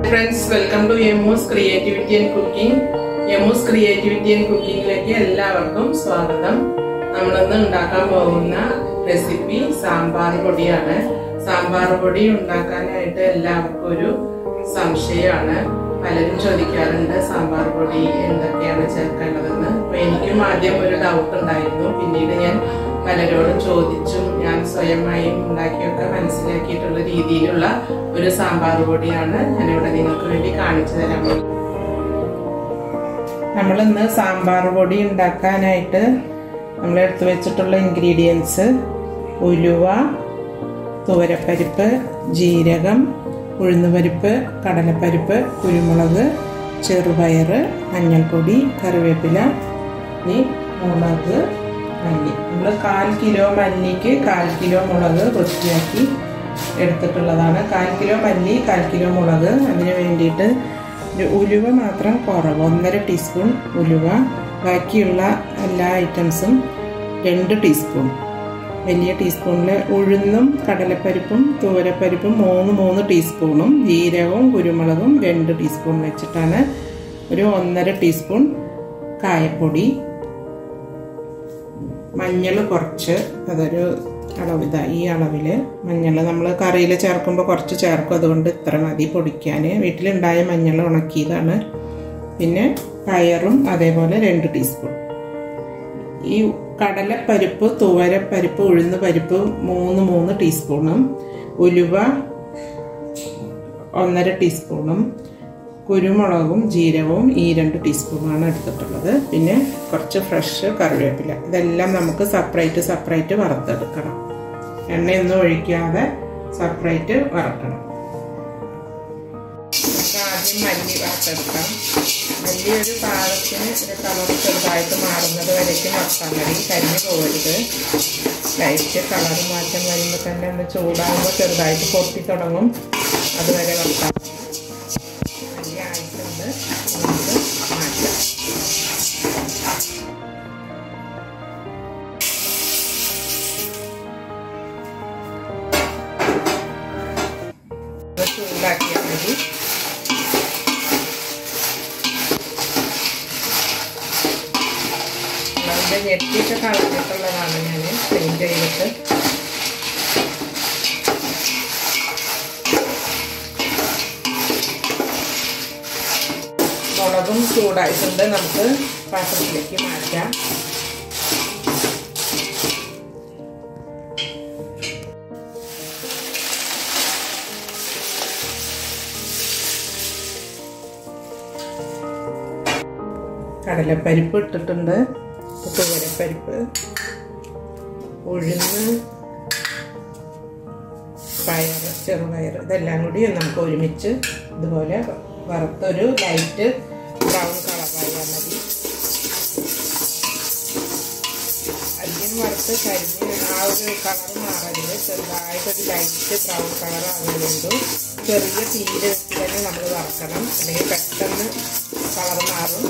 friends welcome to Emo's creativity and cooking Emo's creativity and കുക്കിംഗിലേക്ക് എല്ലാവർക്കും സ്വാഗതം നമ്മളിന്ന് ഉണ്ടാക്കാൻ പോകുന്ന റെസിപ്പി സാമ്പാർ പൊടിയാണ് സാമ്പാർ പൊടി ഉണ്ടാക്കാനായിട്ട് എല്ലാവർക്കും ഒരു സംശയമാണ് പലരും ചോദിക്കാറുണ്ട് സാമ്പാർ പൊടി എന്തൊക്കെയാണ് ചേർക്കേണ്ടതെന്ന് അപ്പൊ എനിക്കും ആദ്യം ഒരു ഡൗട്ട് ഉണ്ടായിരുന്നു പിന്നീട് ഞാൻ പലരോടും ചോദിച്ചും ഞാൻ സ്വയമായും ഉണ്ടാക്കിയൊക്കെ മനസ്സിലാക്കിയിട്ടുള്ള രീതിയിലുള്ള ഒരു സാമ്പാർ പൊടിയാണ് ഞാനിവിടെ നിങ്ങൾക്ക് വേണ്ടി കാണിച്ചു തരാൻ പോകുന്നത് നമ്മളിന്ന് സാമ്പാർ പൊടി ഉണ്ടാക്കാനായിട്ട് നമ്മൾ എടുത്തു വെച്ചിട്ടുള്ള ഇൻഗ്രീഡിയൻസ് ഉലുവ തുവരപ്പരിപ്പ് ജീരകം ഉഴുന്നുപരിപ്പ് കടലപ്പരിപ്പ് കുരുമുളക് ചെറുപയർ മഞ്ഞൾപ്പൊടി കറിവേപ്പില ഈ മുളക് മല്ലി നമ്മൾ കാൽ കിലോ മല്ലിക്ക് കാൽ കിലോ മുളക് വൃത്തിയാക്കി എടുത്തിട്ടുള്ളതാണ് കാൽ കിലോ മല്ലി കാൽ കിലോ മുളക് അതിന് വേണ്ടിയിട്ട് ഒരു ഉലുവ മാത്രം കുറവ് ഒന്നര ടീസ്പൂൺ ഉലുവ ബാക്കിയുള്ള എല്ലാ ഐറ്റംസും രണ്ട് ടീസ്പൂൺ വലിയ ടീസ്പൂണിൽ ഉഴുന്നും കടലപ്പരിപ്പും തൂരപ്പരിപ്പും മൂന്ന് മൂന്ന് ടീസ്പൂണും ജീരകവും കുരുമുളകും രണ്ട് ടീസ്പൂൺ വെച്ചിട്ടാണ് ഒരു ഒന്നര ടീസ്പൂൺ കായപ്പൊടി മഞ്ഞൾ കുറച്ച് അതൊരു അളവ് ഇതാ ഈ അളവിൽ മഞ്ഞൾ നമ്മൾ കറിയിൽ ചേർക്കുമ്പോൾ കുറച്ച് ചേർക്കും അതുകൊണ്ട് ഇത്ര മതി പൊടിക്കാൻ വീട്ടിലുണ്ടായ മഞ്ഞൾ ഉണക്കിയതാണ് പിന്നെ പയറും അതേപോലെ രണ്ട് ടീസ്പൂൺ ഈ കടലപ്പരിപ്പ് തുവരപ്പരിപ്പ് ഉഴുന്ന് പരിപ്പ് മൂന്ന് മൂന്ന് ടീസ്പൂണും ഉലുവ ഒന്നര ടീസ്പൂണും കുരുമുളകും ജീരകവും ഈ രണ്ട് ടീസ്പൂണാണ് എടുത്തിട്ടുള്ളത് പിന്നെ കുറച്ച് ഫ്രഷ് കറിവേപ്പില ഇതെല്ലാം നമുക്ക് സെപ്പറേറ്റ് സെപ്പറേറ്റ് വറുത്തെടുക്കണം എണ്ണയൊന്നും ഒഴിക്കാതെ സെപ്പറേറ്റ് വറക്കണം നമുക്ക് ആദ്യം മല്ലി വറുത്തെടുക്കാം മല്ലി ഒരു പാകത്തിന് ഒരു കളർ ചെറുതായിട്ട് മാറുന്നത് വരയ്ക്കും വറുത്താൽ മതി കരിഞ്ഞു പോകരുത് ലൈറ്റ് കളർ മാറ്റം വരുമ്പോൾ തന്നെ ഒന്ന് ചൂടാകുമ്പോൾ ചെറുതായിട്ട് പൊട്ടി തുടങ്ങും അതുവരെ വറുത്താൽ മതി മല്ലി ആയിട്ടുണ്ട് നമുക്ക് മാറ്റാം ചൂടാക്കിയാൽ മതി അതിൻ്റെ ഞെട്ടിയിട്ട് കളഞ്ഞിട്ടുള്ളതാണ് ഞാൻ ക്ലീൻ ചെയ്തിട്ട് മുളകും ചൂടായിട്ടുണ്ട് നമുക്ക് പാത്രത്തിലേക്ക് മാറ്റാം കടലപ്പരിപ്പ് ഇട്ടിട്ടുണ്ട് തുവരപ്പരിപ്പ് ഉഴുന്ന് പയർ ചെറുപയർ ഇതെല്ലാം കൂടി നമുക്ക് ഒരുമിച്ച് ഇതുപോലെ വറുത്തൊരു ലൈറ്റ് ബ്രൗൺ കളറായാൽ മതി അധികം വറുത്ത് കരിഞ്ഞ് ആ ഒരു കളർ മാറരുത് ചെറുതായിട്ടൊരു ലൈറ്റ് ബ്രൗൺ കളർ ആകുന്നുണ്ട് ചെറിയ തീരെ വെച്ച് തന്നെ നമ്മൾ വറക്കണം അല്ലെങ്കിൽ പെട്ടെന്ന് കളർ മാറും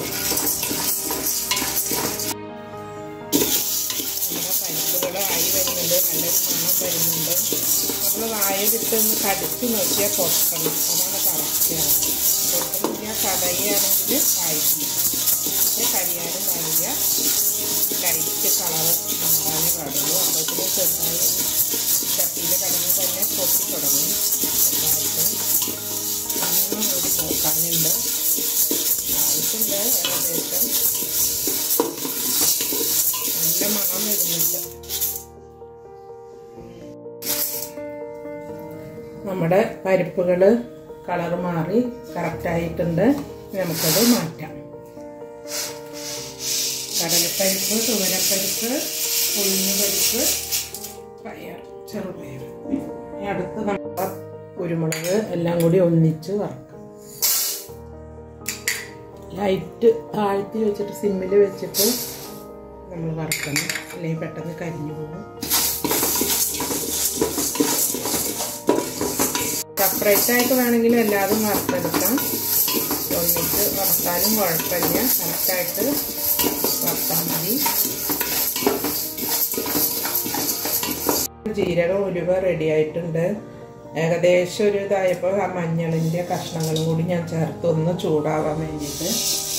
നമ്മുടെ പരിപ്പുകളായി വരുന്നുണ്ട് നല്ലൊരു മണം വരുന്നുണ്ട് നമ്മൾ വായലിട്ടൊന്ന് കടിച്ചു നോക്കിയാൽ പൊട്ടണം അതാണ് കറക്റ്റാണ് പൊട്ടണില്ല കടയുകയാണെങ്കിൽ ആയിരിക്കും പക്ഷെ കരിയാനും പാടില്ല ലൈറ്റ് കളർ മാറാനേ പാടുള്ളൂ അപ്പോഴത്തേന് ചെറുതായി ചട്ടിയിൽ കടന്ന് തന്നെ പൊട്ടി തുടങ്ങും ചെറുതായിട്ട് ഒന്നും കൂടി നോക്കാനുണ്ട് ആവശ്യമുണ്ട് ഏകദേശം നല്ല മണം വരുന്നുണ്ട് നമ്മുടെ പരിപ്പുകൾ കളർ മാറി കറക്റ്റായിട്ടുണ്ട് നമുക്കത് മാറ്റാം കടലപ്പരിപ്പ് തുവരപ്പരിപ്പ് ഉഴുന്നുപരിപ്പ് പയർ ചെറുപയർ ഇനി അടുത്ത് നമ്മൾ കുരുമുളക് എല്ലാം കൂടി ഒന്നിച്ച് വറക്കാം ലൈറ്റ് താഴ്ത്തി വെച്ചിട്ട് സിമ്മിൽ വെച്ചിട്ട് നമ്മൾ വറക്കണം അല്ലെങ്കിൽ പെട്ടെന്ന് കരിഞ്ഞു പോകും സെപ്പറേറ്റ് ആയിട്ട് വേണമെങ്കിൽ എല്ലാതും വറുത്തെടുക്കാം ഒന്നിച്ച് വറുത്താലും കുഴപ്പമില്ല കറക്റ്റായിട്ട് വറുത്താൽ മതി ജീരകം ഉലുവ റെഡി ആയിട്ടുണ്ട് ഏകദേശം ഒരു ഇതായപ്പോൾ ആ മഞ്ഞളിൻ്റെ കഷ്ണങ്ങളും കൂടി ഞാൻ ചേർത്ത് ഒന്ന് ചൂടാവാൻ വേണ്ടിയിട്ട്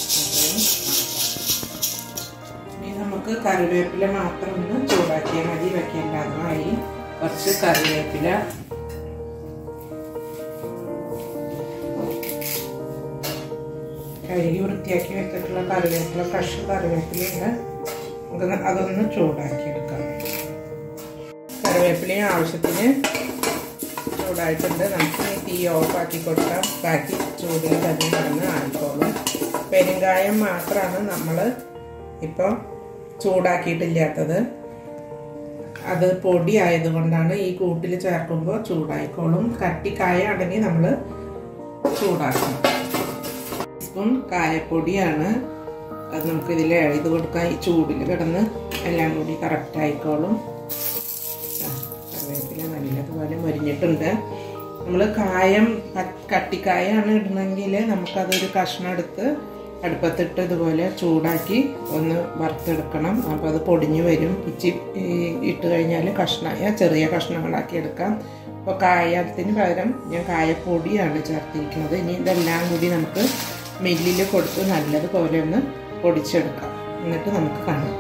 ഇനി നമുക്ക് കറിവേപ്പില മാത്രം ഒന്ന് ചൂടാക്കിയാൽ മതി വെക്കേണ്ടതായി കുറച്ച് കറിവേപ്പില കഴുകി വൃത്തിയാക്കി വെച്ചിട്ടുള്ള കറിവേപ്പില ഫ്രഷ് കറിവേപ്പിലയുണ്ട് നമുക്ക് അതൊന്ന് ചൂടാക്കിയെടുക്കാം കറിവേപ്പിലയും ആവശ്യത്തിന് ചൂടായിട്ടുണ്ട് നമുക്ക് തീ ഓഫാക്കി കൊടുക്കാം ബാക്കി ചൂടിൽ തന്നെ കിടന്ന് ആയിക്കോളും പെരുങ്കായം മാത്രമാണ് നമ്മൾ ഇപ്പോൾ ചൂടാക്കിയിട്ടില്ലാത്തത് അത് പൊടി ആയതുകൊണ്ടാണ് ഈ കൂട്ടിൽ ചേർക്കുമ്പോൾ ചൂടായിക്കോളും കട്ടിക്കായ ആണെങ്കിൽ നമ്മൾ ചൂടാക്കണം സ്പൂൺ കായപ്പൊടിയാണ് അത് നമുക്ക് ഇതിൽ എഴുതി കൊടുക്കാം ഈ ചൂടിൽ കിടന്ന് എല്ലാം കൂടി കറക്റ്റ് ആയിക്കോളും കറിവേപ്പില നല്ലതുപോലെ മൊരിഞ്ഞിട്ടുണ്ട് നമ്മൾ കായം കട്ടിക്കായാണ് ഇടണമെങ്കിൽ നമുക്കതൊരു കഷ്ണം എടുത്ത് അടുപ്പത്തിട്ട് ഇതുപോലെ ചൂടാക്കി ഒന്ന് വറുത്തെടുക്കണം അപ്പോൾ അത് പൊടിഞ്ഞു വരും ഇച്ചി ഇട്ട് കഴിഞ്ഞാൽ കഷ്ണമായ ചെറിയ കഷ്ണങ്ങളാക്കി എടുക്കാം അപ്പോൾ കായത്തിന് പകരം ഞാൻ കായപ്പൊടിയാണ് ചേർത്തിരിക്കുന്നത് ഇനി ഇതെല്ലാം കൂടി നമുക്ക് മില്ലിൽ കൊടുത്ത് നല്ലതുപോലെ ഒന്ന് പൊടിച്ചെടുക്കാം എന്നിട്ട് നമുക്ക് കാണാം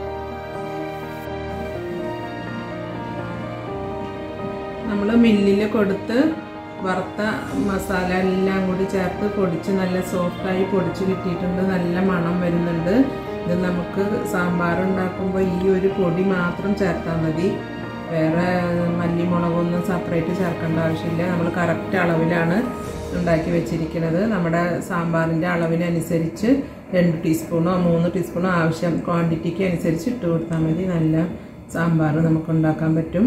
നമ്മൾ മില്ലിൽ കൊടുത്ത് വറുത്ത മസാല എല്ലാം കൂടി ചേർത്ത് പൊടിച്ച് നല്ല സോഫ്റ്റായി പൊടിച്ച് കിട്ടിയിട്ടുണ്ട് നല്ല മണം വരുന്നുണ്ട് ഇത് നമുക്ക് സാമ്പാർ ഉണ്ടാക്കുമ്പോൾ ഈ ഒരു പൊടി മാത്രം ചേർത്താൽ മതി വേറെ മല്ലിമുളകൊന്നും സെപ്പറേറ്റ് ചേർക്കേണ്ട ആവശ്യമില്ല നമ്മൾ കറക്റ്റ് അളവിലാണ് ഉണ്ടാക്കി വെച്ചിരിക്കുന്നത് നമ്മുടെ സാമ്പാറിൻ്റെ അളവിനനുസരിച്ച് രണ്ട് ടീസ്പൂണോ മൂന്ന് ടീസ്പൂണോ ആവശ്യം ക്വാണ്ടിറ്റിക്ക് അനുസരിച്ച് ഇട്ട് കൊടുത്താൽ മതി നല്ല സാമ്പാർ നമുക്ക് ഉണ്ടാക്കാൻ പറ്റും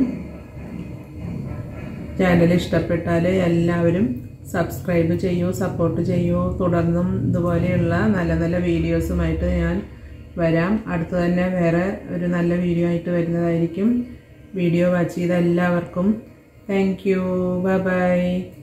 ചാനൽ ഇഷ്ടപ്പെട്ടാൽ എല്ലാവരും സബ്സ്ക്രൈബ് ചെയ്യൂ സപ്പോർട്ട് ചെയ്യൂ തുടർന്നും ഇതുപോലെയുള്ള നല്ല നല്ല വീഡിയോസുമായിട്ട് ഞാൻ വരാം അടുത്ത് തന്നെ വേറെ ഒരു നല്ല വീഡിയോ ആയിട്ട് വരുന്നതായിരിക്കും വീഡിയോ വാച്ച് ചെയ്ത എല്ലാവർക്കും താങ്ക് യു ബൈ ബൈ